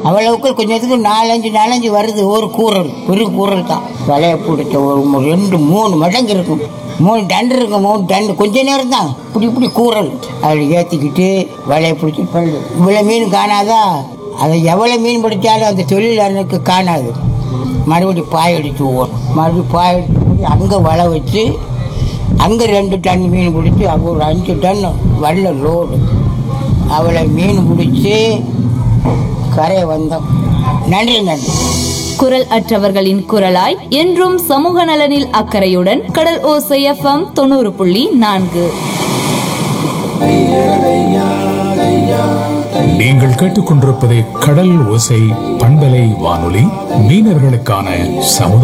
அவ்வளவுக்கு கொஞ்சத்துக்கு நாலஞ்சு நாலஞ்சு வருது ஒரு கூரல் ஒரு கூரல் தான் வலையை பிடிச்ச ஒரு மு- ரெண்டு மூணு மடங்கு இருக்கும் மூணு டன் இருக்கும் மூணு டன் கொஞ்ச நேரம் தான் இப்படி இப்படி கூரல் அதில் ஏற்றிக்கிட்டு வலையை பிடிச்சி பல்லு இவ்வளோ மீன் காணாதா அதை எவ்வளோ மீன் பிடிச்சாலும் அந்த தொழிலாளனுக்கு காணாது மறுபடியும் பாய் அடிச்சு ஓடும் மறுபடியும் பாய் அடிச்சு அங்கே வலை வச்சு அங்கே ரெண்டு டன் மீன் பிடிச்சி அங்கே ஒரு அஞ்சு டன் வல்ல லோடு அவளை மீன் பிடிச்சி கரையை வந்தோம் நன்றி நன்றி குரல் அற்றவர்களின் குரலாய் என்றும் சமூக நலனில் அக்கறையுடன் கடல் ஓசை எஃப்எம் தொண்ணூறு புள்ளி நான்கு நீங்கள் கேட்டுக்கொண்டிருப்பது கடல் ஓசை பண்பலை வானொலி மீனவர்களுக்கான சமுதாய